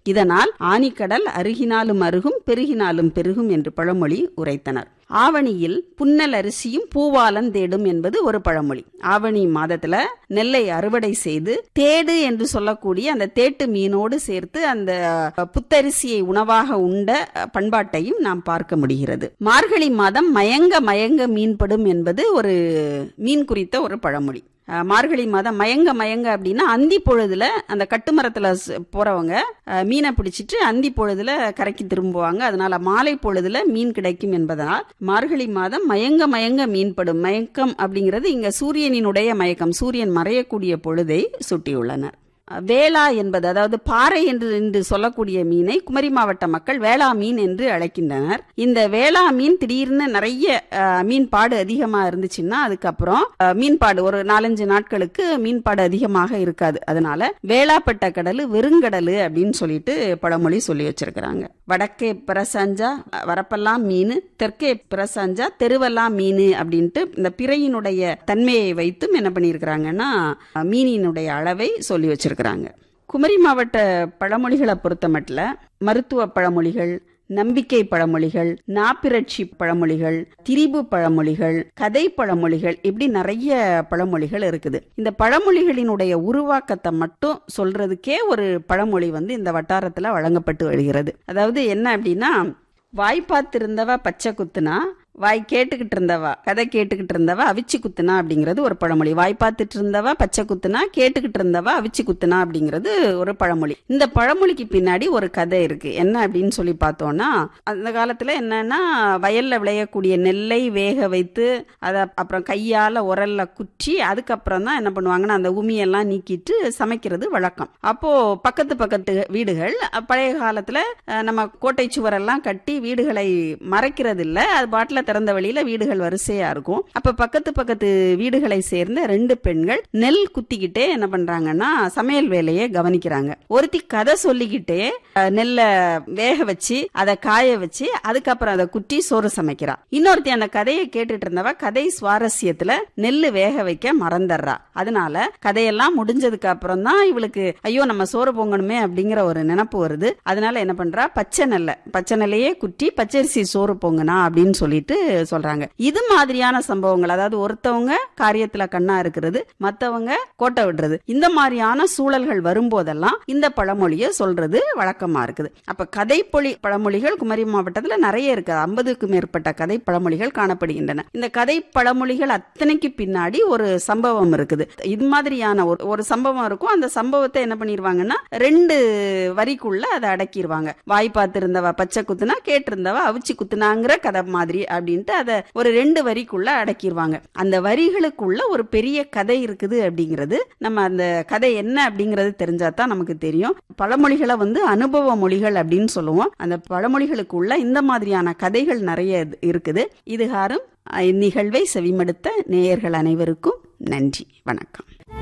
இதனால் ஆனிக்கடல் அருகினாலும் அருகும் பெருகினாலும் பெருகும் என்று பழமொழி உரைத்தனர் ஆவணியில் புன்னல் அரிசியும் பூவாலன் தேடும் என்பது ஒரு பழமொழி ஆவணி மாதத்துல நெல்லை அறுவடை செய்து தேடு என்று சொல்லக்கூடிய அந்த தேட்டு மீனோடு சேர்த்து அந்த புத்தரிசியை உணவாக உண்ட பண்பாட்டையும் நாம் பார்க்க முடிகிறது மார்கழி மாதம் மயங்க மயங்க மீன்படும் என்பது ஒரு மீன் குறித்த ஒரு பழமொழி அஹ், மார்கழி மாதம் மயங்க மயங்க அப்படின்னா அந்தி பொழுதுல அந்த கட்டுமரத்துல ஸ்- போறவங்க அஹ், மீனை பிடிச்சிட்டு அந்தி பொழுதுல கரைக்கு திரும்புவாங்க அதனால மாலை பொழுதுல மீன் கிடைக்கும் என்பதனால் மார்கழி மாதம் மயங்க மயங்க மீன்படும் மயக்கம் அப்படிங்கிறது இங்க சூரியனினுடைய மயக்கம் சூரியன் மறையக்கூடிய பொழுதை சுட்டியுள்ளனர் வேளா என்பது அதாவது பாறை என்று என்று சொல்லக்கூடிய மீனை குமரி மாவட்ட மக்கள் வேளா மீன் என்று அழைக்கின்றனர் இந்த வேளா மீன் திடீர்னு நிறைய அஹ், மீன்பாடு அதிகமா இருந்துச்சுன்னா அதுக்கப்புறம் அஹ், மீன்பாடு ஒரு நாலஞ்சு நாட்களுக்கு மீன்பாடு அதிகமாக இருக்காது அதனால வேளாப்பட்ட கடலு வெறுங்கடலு அப்படின்னு சொல்லிட்டு பழமொழி சொல்லி வச்சிருக்கிறாங்க வடக்கே பிரசஞ்சா அஹ், வரப்பெல்லாம் மீன் தெற்கே பிரசஞ்சா தெருவெல்லாம் மீன் அப்படின்ட்டு இந்த பிறையினுடைய தன்மையை வைத்தும் என்ன பண்ணியிருக்கிறாங்கன்னா அஹ், மீனினுடைய அளவை சொல்லி வச்சிருக்கிறாங்க குமரி மாவட்ட பழமொழிகளை பொறுத்த மட்டும் மருத்துவ பழமொழிகள் நம்பிக்கை பழமொழிகள் நாப்பிரட்சி பழமொழிகள் திரிபு பழமொழிகள் கதை பழமொழிகள் இப்படி நிறைய பழமொழிகள் இருக்குது இந்த பழமொழிகளினுடைய உருவாக்கத்தை மட்டும் சொல்றதுக்கே ஒரு பழமொழி வந்து இந்த வட்டாரத்துல வழங்கப்பட்டு வருகிறது அதாவது என்ன அப்படின்னா வாய் பார்த்திருந்தவ பச்சை குத்துனா வாய் கேட்டுக்கிட்டு இருந்தவா கதை கேட்டுக்கிட்டு இருந்தவா அவிச்சு குத்துனா அப்படிங்கிறது ஒரு பழமொழி வாய் பார்த்துட்டு இருந்தவா பச்சை குத்துனா கேட்டுக்கிட்டு இருந்தவா அவிச்சு குத்துனா அப்படிங்கிறது ஒரு பழமொழி இந்த பழமொழிக்கு பின்னாடி ஒரு கதை இருக்கு என்ன அப்படின்னு சொல்லி பார்த்தோம்னா அந்த காலத்துல என்னன்னா வயல்ல விளையக்கூடிய நெல்லை வேக வைத்து அதை அப்புறம் கையால உரல்ல குற்றி அதுக்கப்புறம் தான் என்ன பண்ணுவாங்கன்னா அந்த உமியெல்லாம் நீக்கிட்டு சமைக்கிறது வழக்கம் அப்போ பக்கத்து பக்கத்து வீடுகள் அஹ், பழைய காலத்துல அஹ், நம்ம கோட்டை சுவரெல்லாம் கட்டி வீடுகளை மறைக்கிறது இல்ல அது பாட்டில திறந்த வெளியில வீடுகள் வரிசையா இருக்கும் அப்ப பக்கத்து பக்கத்து வீடுகளை சேர்ந்த ரெண்டு பெண்கள் நெல் குத்திக்கிட்டே என்ன பண்றாங்கன்னா சமையல் வேலையை கவனிக்கிறாங்க ஒருத்தி கதை சொல்லிக்கிட்டே அஹ், நெல்லை வேக வச்சு அதை காய வச்சு அதுக்கப்புறம் அதை குத்தி சோறு சமைக்கிறா இன்னொருத்தி அந்த கதையை கேட்டுட்டு இருந்தவ கதை சுவாரஸ்யத்துல நெல்லு வேக வைக்க மறந்துடுறா அதனால கதையெல்லாம் முடிஞ்சதுக்கு அப்புறம் தான் இவளுக்கு ஐயோ நம்ம சோறு பொங்கணுமே அப்படிங்கிற ஒரு நினப்பு வருது அதனால என்ன பண்றா பச்சை நெல்லை பச்சை நெல்லையே குட்டி பச்சரிசி சோறு பொங்குனா அப்படின்னு சொல்லிட்டு சொல்றாங்க இது மாதிரியான சம்பவங்கள் அதாவது ஒருத்தவங்க காரியத்துல கண்ணா இருக்கிறது மத்தவங்க கோட்டை விடுறது இந்த மாதிரியான சூழல்கள் வரும்போதெல்லாம் இந்த பழமொழியை சொல்றது வழக்கமா இருக்குது அப்ப கதைப்பொழி பழமொழிகள் குமரி மாவட்டத்துல நிறைய இருக்கு ஐம்பதுக்கும் மேற்பட்ட கதை பழமொழிகள் காணப்படுகின்றன இந்த கதை பழமொழிகள் அத்தனைக்கு பின்னாடி ஒரு சம்பவம் இருக்குது இது மாதிரியான ஒரு ஒரு சம்பவம் இருக்கும் அந்த சம்பவத்தை என்ன பண்ணிருவாங்கன்னா ரெண்டு வரிக்குள்ள அதை அடக்கிடுவாங்க வாய் பார்த்திருந்தவ பச்சை குத்துனா கேட்டிருந்தவ அவிச்சு குத்துனாங்கிற கதை மாதிரி அப்படின்ட்டு அதை ஒரு ரெண்டு வரிக்குள்ள அடக்கிடுவாங்க அந்த வரிகளுக்குள்ள ஒரு பெரிய கதை இருக்குது அப்படிங்கிறது நம்ம அந்த கதை என்ன அப்படிங்கிறது தெரிஞ்சா தான் நமக்கு தெரியும் பழமொழிகளை வந்து அனுபவ மொழிகள் அப்படின்னு சொல்லுவோம் அந்த பழமொழிகளுக்குள்ள இந்த மாதிரியான கதைகள் நிறைய இது- இருக்குது இதுகாரும் அஹ், இந்நிகழ்வை செவிமடுத்த நேயர்கள் அனைவருக்கும் நன்றி வணக்கம்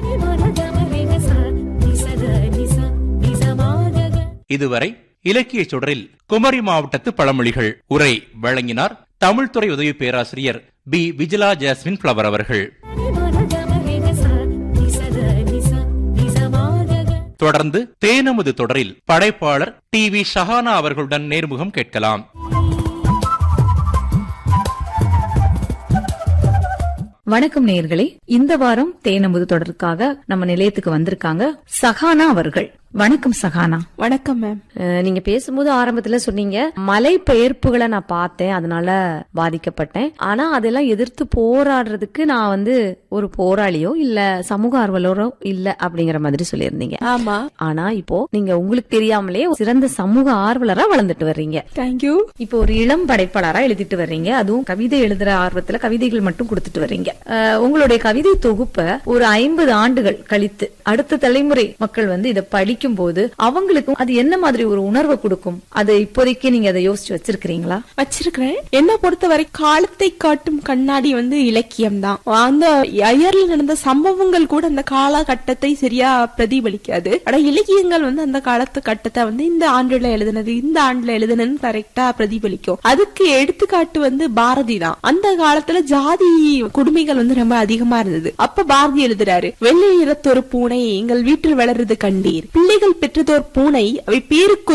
இதுவரை இலக்கிய சுடரில் குமரி மாவட்டத்து பழமொழிகள் உரை வழங்கினார் தமிழ்துறை உதவி பேராசிரியர் பி விஜிலா ஜாஸ்மின் ஃபிளவர் அவர்கள் தொடர்ந்து தேனமுது தொடரில் படைப்பாளர் டி வி ஷஹானா அவர்களுடன் நேர்முகம் கேட்கலாம் வணக்கம் நேயர்களே இந்த வாரம் தேனமுது தொடருக்காக நம்ம நிலையத்துக்கு வந்திருக்காங்க சஹானா அவர்கள் வணக்கம் சஹானா வணக்கம் மேம் அஹ் நீங்க பேசும்போது ஆரம்பத்துல சொன்னீங்க மலை பெயர்ப்புகளை நான் பார்த்தேன் அதனால பாதிக்கப்பட்டேன் ஆனா அதெல்லாம் எதிர்த்து போராடுறதுக்கு நான் வந்து ஒரு போராளியோ இல்ல சமூக ஆர்வலரோ இல்ல அப்படிங்கிற மாதிரி சொல்லியிருந்தீங்க ஆமா ஆனா இப்போ நீங்க உங்களுக்கு தெரியாமலே ஒரு சிறந்த சமூக ஆர்வலரா வளர்ந்துட்டு வர்றீங்க தேங்க்யூ இப்போ ஒரு இளம் படைப்பாளரா எழுதிட்டு வர்றீங்க அதுவும் கவிதை எழுதுற ஆர்வத்துல கவிதைகள் மட்டும் கொடுத்துட்டு வர்றீங்க அஹ் உங்களுடைய கவிதை தொகுப்ப ஒரு ஐம்பது ஆண்டுகள் கழித்து அடுத்த தலைமுறை மக்கள் வந்து இதை படிக்கும் போது அவங்களுக்கும் அது என்ன மாதிரி ஒரு உணர்வை கொடுக்கும் அது இப்போதைக்கு நீங்க அதை யோசிச்சு வச்சிருக்கீங்களா வச்சிருக்கிறேன் என்ன பொறுத்தவரை காலத்தை காட்டும் கண்ணாடி வந்து இலக்கியம் தான் அந்த அயர்ல நடந்த சம்பவங்கள் கூட அந்த காலகட்டத்தை சரியா பிரதிபலிக்காது ஆனா இலக்கியங்கள் வந்து அந்த காலத்து கட்டத்தை வந்து இந்த ஆண்டுல எழுதுனது இந்த ஆண்டுல எழுதுனதுன்னு கரெக்டா பிரதிபலிக்கும் அதுக்கு எடுத்துக்காட்டு வந்து பாரதி தான் அந்த காலத்துல ஜாதி குடுமைகள் வந்து ரொம்ப அதிகமா இருந்தது அப்ப பாரதி எழுதுறாரு வெள்ளை நிறத்தொரு பூனை எங்கள் வீட்டில் வளருது கண்டீர் பிள்ளைகள் பெற்றதோர் பூனை அவை பேருக்கு